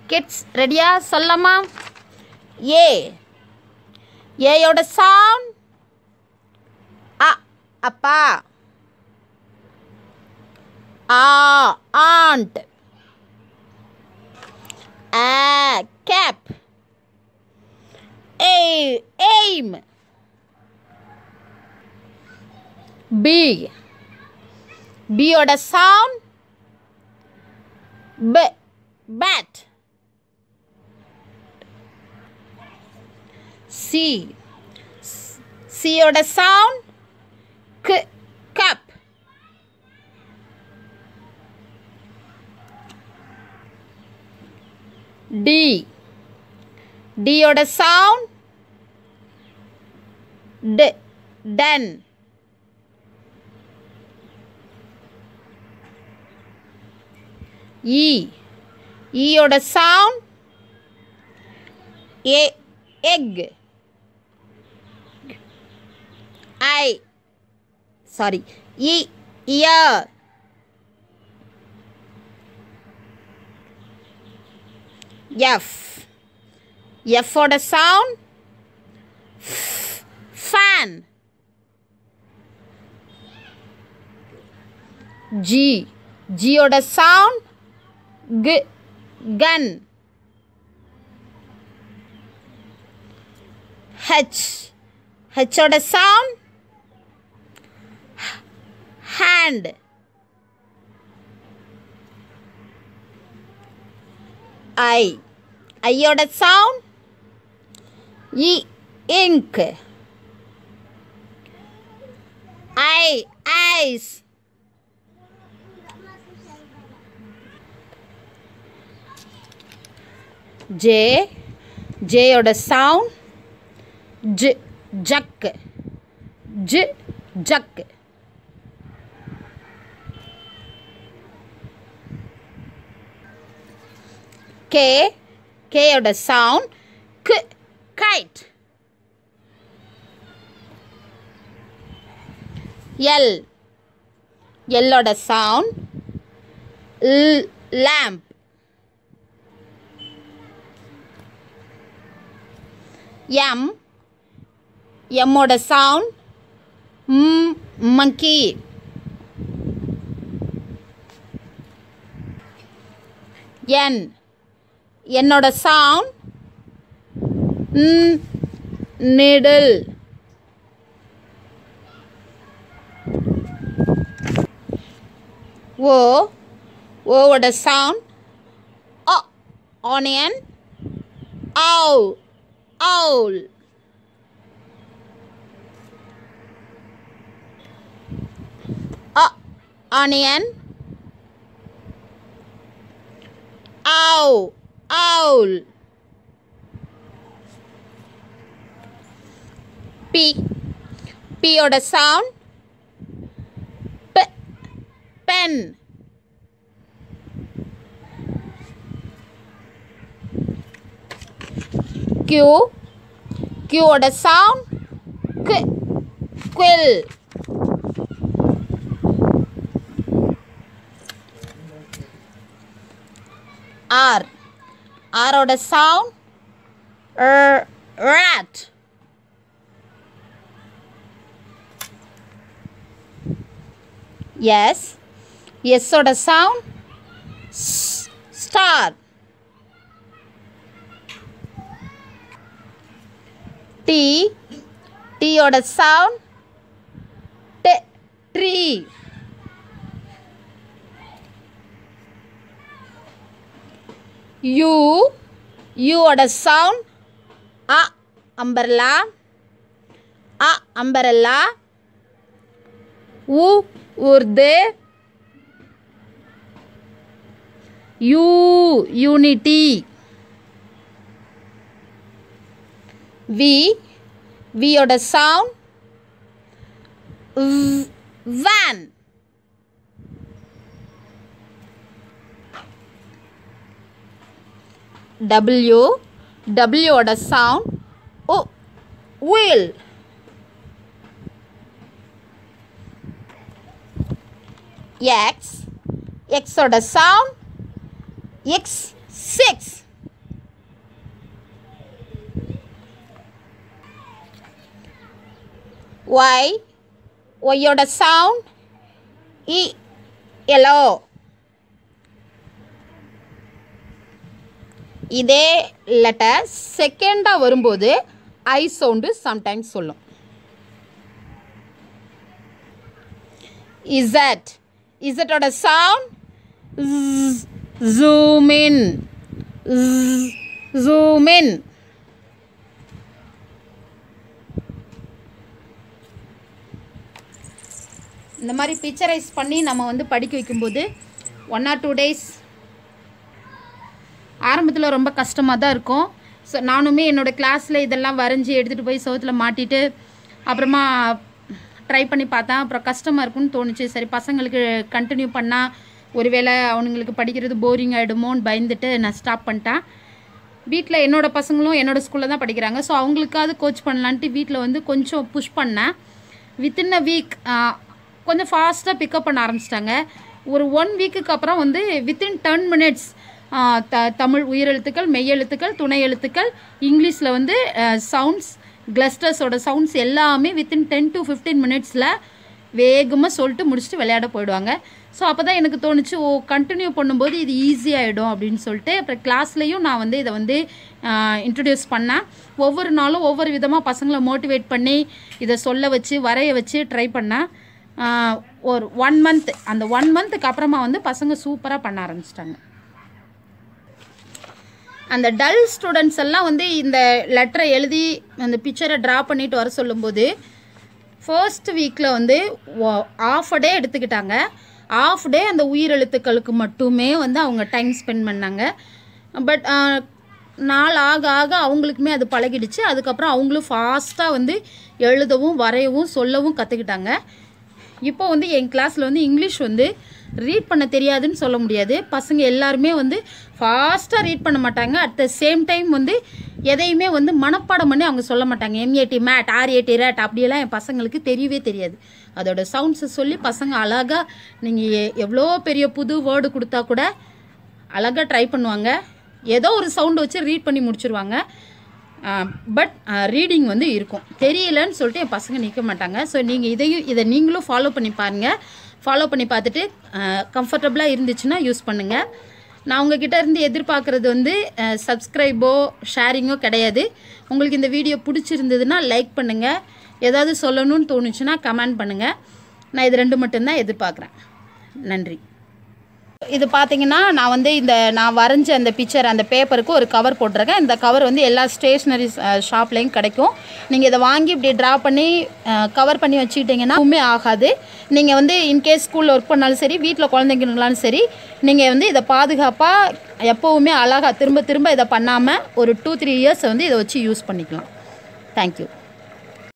kids ரெடியா சொல்லமா ஏ ஏயோட சவுண்ட் அ அப்பா ஆ ஆண்ட் ஆ கேப் ஏ எய்ம் பி பியோட சவுண்ட் ப bat C சியோட சவுண்ட் க் கப் டி டியோட சவுண்ட் ட டன் இ ஈயோட சவுண்ட் ஏ எக் ஐ சாரி இ இயர் எஃப் எஃபோட சவுண்ட் ஃபேன் ஜி ஜியோட சவுண்ட் கு gun H H ஓட sound hand I I ஓட sound E ink I eyes J ஜேயோட சவுண்ட் ஜ ஜக் ஜ ஜக் கே கேயோட சவுண்ட் க் கைட் எல் எல்லோட சவுண்ட் லேம்ப் எம் எம்மோட சவுண்ட் ம் மங்கி என் என்னோட சவுண்ட் நிடில் ஓ ஓவோட சவுண்ட் ஆனியன் ஓ owl uh, onion owl owl p p ஓட sound p pen Q Q ஓட சவுண்ட் கு குவில் ஆர் ஆரோட சவுண்ட் rat எஸ் எஸ்ஸோட சவுண்ட் ஸ்டார் டி டீயோட சவுண்ட் ட் ட்ரீ யூ யூவோட சவுண்ட் அ அம்பர்லா அ அம்பரல்லா உ உருது யூ யூனிட்டி வி வியோட சவுண்ட் வேன் டபிள்யூ டபிள்யூவோட சவுண்ட் ஓ wheel எக்ஸ் எக்ஸோட சவுண்ட் எக்ஸ் சிக்ஸ் ஒய் ஒய்யோட சவுண்ட் இ எலோ இதே லெட்டர் செகண்டாக வரும்போது ஐ சவுண்டு சம்டைம்ஸ் சொல்லும் இசட் இசட்டோட சவுண்ட் ஜூம் இன் ஜூம் இன் இந்த மாதிரி பிக்சரைஸ் பண்ணி நம்ம வந்து படிக்க வைக்கும்போது ஒன் ஆர் டூ டேஸ் ஆரம்பத்தில் ரொம்ப கஷ்டமாக தான் இருக்கும் ஸோ நானுமே என்னோடய கிளாஸில் இதெல்லாம் வரைஞ்சி எடுத்துகிட்டு போய் சவுத்தில் மாட்டிட்டு அப்புறமா ட்ரை பண்ணி பார்த்தேன் அப்புறம் கஷ்டமாக இருக்கும்னு தோணுச்சு சரி பசங்களுக்கு கண்டினியூ பண்ணால் ஒருவேளை அவனுங்களுக்கு படிக்கிறது போரிங் ஆகிடுமோன்னு பயந்துட்டு நான் ஸ்டாப் பண்ணிட்டேன் வீட்டில் என்னோடய பசங்களும் என்னோடய ஸ்கூலில் தான் படிக்கிறாங்க ஸோ அவங்களுக்காவது கோச் பண்ணலான்ட்டு வீட்டில் வந்து கொஞ்சம் புஷ் பண்ணேன் வித்தின் அ வீக் கொஞ்சம் ஃபாஸ்ட்டாக பிக்கப் பண்ண ஆரம்பிச்சிட்டாங்க ஒரு ஒன் வீக்குக்கு அப்புறம் வந்து வித்தின் டென் மினிட்ஸ் த தமிழ் உயிரெழுத்துக்கள் மெய்யெழுத்துக்கள் துணை எழுத்துக்கள் இங்கிலீஷில் வந்து சவுண்ட்ஸ் கிளஸ்டர்ஸோட சவுண்ட்ஸ் எல்லாமே வித்தின் டென் டு ஃபிஃப்டீன் மினிட்ஸில் வேகமாக சொல்லிட்டு முடிச்சுட்டு விளையாட போயிடுவாங்க ஸோ அப்போ தான் எனக்கு தோணுச்சு ஓ கண்டினியூ பண்ணும்போது இது ஈஸியாகிடும் அப்படின்னு சொல்லிட்டு அப்புறம் கிளாஸ்லேயும் நான் வந்து இதை வந்து இன்ட்ரடியூஸ் பண்ணேன் ஒவ்வொரு நாளும் ஒவ்வொரு விதமாக பசங்களை மோட்டிவேட் பண்ணி இதை சொல்ல வச்சு வரைய வச்சு ட்ரை பண்ணேன் ஆஹ் ஒரு ஒன் மந்த் அந்த ஒன் மந்த்துக்கு அப்புறமா வந்து பசங்க சூப்பராக பண்ண ஆரம்பிச்சிட்டாங்க அந்த டல் ஸ்டூடெண்ட்ஸ் எல்லாம் வந்து இந்த லெட்டரை எழுதி அந்த பிக்சரை ட்ரா பண்ணிட்டு வர சொல்லும்போது ஃபர்ஸ்ட் வீக்கில் வந்து ஆஃப் டே எடுத்துக்கிட்டாங்க ஆஃப் டே அந்த உயிரெழுத்துக்களுக்கு மட்டுமே வந்து அவங்க டைம் ஸ்பெண்ட் பண்ணாங்க பட் நாள் ஆக ஆக அவங்களுக்குமே அது பழகிடுச்சு அதுக்கப்புறம் அவங்களும் ஃபாஸ்ட்டாக வந்து எழுதவும் வரையவும் சொல்லவும் கற்றுக்கிட்டாங்க இப்போ வந்து என் கிளாஸில் வந்து இங்கிலீஷ் வந்து ரீட் பண்ண தெரியாதுன்னு சொல்ல முடியாது பசங்க எல்லாருமே வந்து ஃபாஸ்ட்டாக ரீட் பண்ண மாட்டாங்க அட் த சேம் டைம் வந்து எதையுமே வந்து மனப்பாடம் பண்ணி அவங்க சொல்ல மாட்டாங்க எம்ஏடி மேட் ஆர்ஏடி ரேட் அப்படியெல்லாம் என் பசங்களுக்கு தெரியவே தெரியாது அதோட சவுண்ட்ஸை சொல்லி பசங்க அழகாக நீங்கள் எவ்வளோ பெரிய புது வேர்டு கொடுத்தா கூட அழகாக ட்ரை பண்ணுவாங்க ஏதோ ஒரு சவுண்டு வச்சு ரீட் பண்ணி முடிச்சிருவாங்க பட் ரீடிங் வந்து இருக்கும் தெரியலன்னு சொல்லிட்டு என் பசங்க நிற்க மாட்டாங்க ஸோ நீங்கள் இதையும் இதை நீங்களும் ஃபாலோ பண்ணி பாருங்கள் ஃபாலோ பண்ணி பார்த்துட்டு கம்ஃபர்டபுளாக இருந்துச்சுன்னா யூஸ் பண்ணுங்கள் நான் உங்ககிட்ட இருந்து எதிர்பார்க்குறது வந்து சப்ஸ்கிரைபோ ஷேரிங்கோ கிடையாது உங்களுக்கு இந்த வீடியோ பிடிச்சிருந்ததுன்னா லைக் பண்ணுங்கள் ஏதாவது சொல்லணும்னு தோணுச்சுன்னா கமெண்ட் பண்ணுங்கள் நான் இது ரெண்டு மட்டும்தான் எதிர்பார்க்குறேன் நன்றி இது பார்த்தீங்கன்னா நான் வந்து இந்த நான் வரைஞ்ச அந்த பிக்சர் அந்த பேப்பருக்கு ஒரு கவர் போட்டிருக்கேன் இந்த கவர் வந்து எல்லா ஸ்டேஷ்னரி ஷாப்லேயும் கிடைக்கும் நீங்கள் இதை வாங்கி இப்படி ட்ரா பண்ணி கவர் பண்ணி வச்சுக்கிட்டிங்கன்னா ஒன்றுமே ஆகாது நீங்கள் வந்து இன்கேஸ் ஸ்கூலில் ஒர்க் பண்ணாலும் சரி வீட்டில் குழந்தைங்களாலும் சரி நீங்கள் வந்து இதை பாதுகாப்பாக எப்போவுமே அழகாக திரும்ப திரும்ப இதை பண்ணாமல் ஒரு டூ த்ரீ இயர்ஸ் வந்து இதை வச்சு யூஸ் பண்ணிக்கலாம் தேங்க்யூ